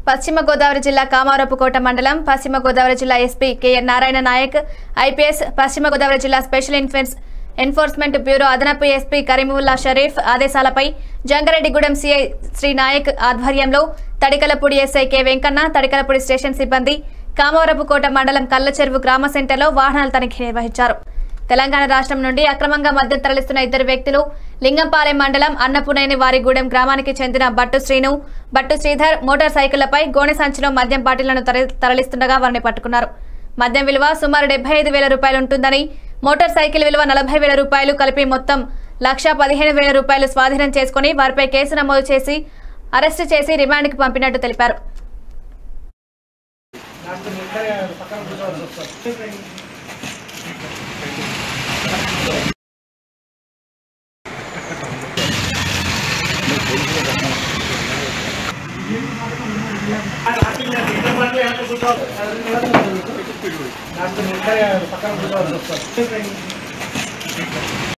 పశ్చిమ గోదావరి జిల్లా కామారపుకోట మండలం పశ్చిమ గోదావరి జిల్లా SP KN Narayana Nayak IPS పశ్చిమ గోదావరి జిల్లా స్పెషల్ ఇన్ఫెన్స్ ఎన్ఫోర్స్మెంట్ బ్యూరో అదనపు ఎస్పీ కరీముల్లా షరీఫ్ ఆదేశాలపై జంగారెడ్డిగూడెం సిఐ శ్రీ నాయక్ ఆధ్వర్యంలో Tadikalapudi SI K Venkanna Tadikalapudi station సిబ్బంది కామవరపుకోట మండలం కల్లచెరువు గ్రామ సెంటర్లో వాహనాల తనిఖీ నిర్వహించారు తెలంగాణ రాష్ట్రం నుండి అక్రమంగా మద్యం తరలిస్తున్న ఇద్దరు వ్యక్తులు లింగంపాలెం మండలం అన్నపునేని వారిగూడెం గ్రామానికి చెందిన బట్టు శ్రీను బట్టు శ్రీధర్ మోటార్ సైకిళ్లపై గోనె సంచిలో మద్యం బాటిళ్లను తర- తరలిస్తుండగా వారిని పట్టుకున్నారు మద్యం విలువ సుమారు డెబ్బై ఐదు వేల రూపాయలు ఉంటుందని మోటార్ సైకిల్ విలువ నలభై వేల రూపాయలు కలిపి మొత్తం లక్ష పదిహేను వేల రూపాయలు స్వాధీనం చేసుకుని వారిపై కేసు నమోదు చేసి అరెస్టు చేసి రిమాండ్కి పంపినట్టు తెలిపారు పక్కన